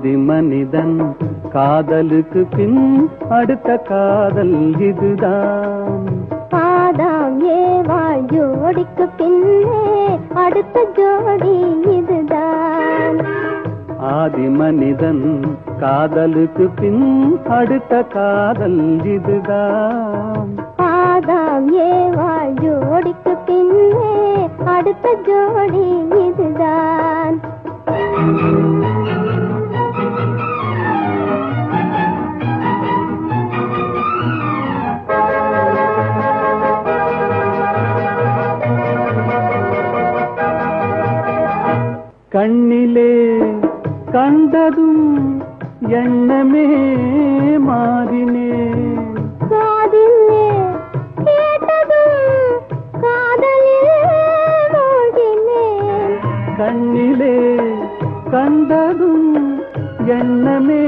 ஆதி மனிதன் காதலுக்கு பின் அடுத்த காதல் இதுதான் ஆதாம் ஏவாள் ஜோடிக்கு பின்னே அடுத்த ஜோடி இதுதான் ஆதி மனிதன் காதலுக்கு பின் அடுத்த காதல் இதுதான் ஆதாம் ஏவாள் ஜோடிக்கு பின்னே அடுத்த ஜோடி இதுதான் கண்ணிலே கண்டதும் எண்ணமே மாறினேன் காதிலே கேட்டதும் காதலில் மூழ்கினேன் கண்ணிலே கண்டதும் எண்ணமே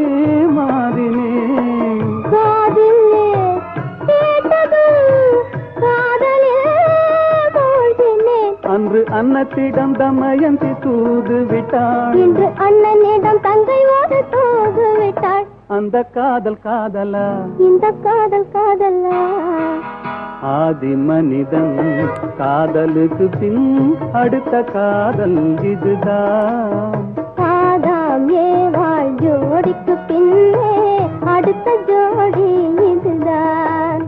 மாறினேன் காதிலே கேட்டதும் காதலில் மூழ்கினேன் அன்று அன்னத்திடம் தமயந்தி தூது விட்டாள் இன்று அண்ணனிடம் தங்கை ஒரு தூது விட்டாள் அந்த காதல் காதலா இந்த காதல் காதல்லா ஆதி மனிதன் காதலுக்கு பின் அடுத்த காதல் இதுதான் ஆதாம் ஏவாள் ஜோடிக்கு பின்னே அடுத்த ஜோடி இதுதான்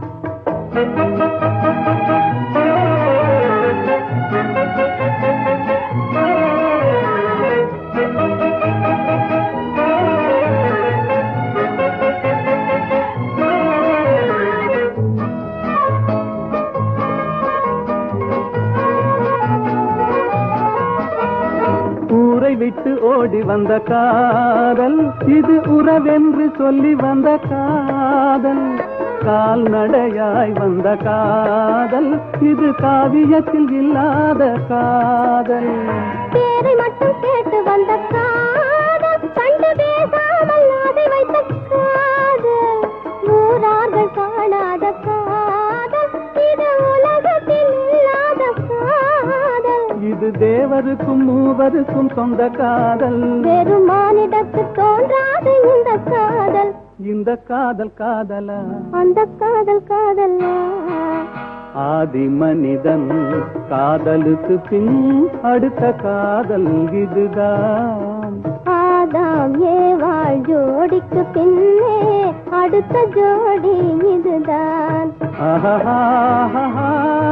ஊரை விட்டு ஓடி வந்த காதல் இது உறவென்று சொல்லி வந்த காதல் கால்நடையாய் வந்த காதல் இது காவியத்தில் இல்லாத காதல் பேரை மட்டும் கேட்டு வந்த காதல் கண்டு பேசாமல் அதை வைத்த காதல் ஊரார்கள் காணாத காதல் இது உலகத்தில் இல்லாத காதல் இது தேவருக்கும் மூவருக்கும் சொந்த காதல் வெறும் மானிடத்து தோன்றாத இந்த காதல் இந்த காதல் காதலா அந்த காதல் காதல்லா ஆதி மனிதன் காதலுக்கு பின் அடுத்த காதல் இதுதான் ஆதாம் ஏவாள் ஜோடிக்கு பின்னே அடுத்த ஜோடி இதுதான் ஆஹா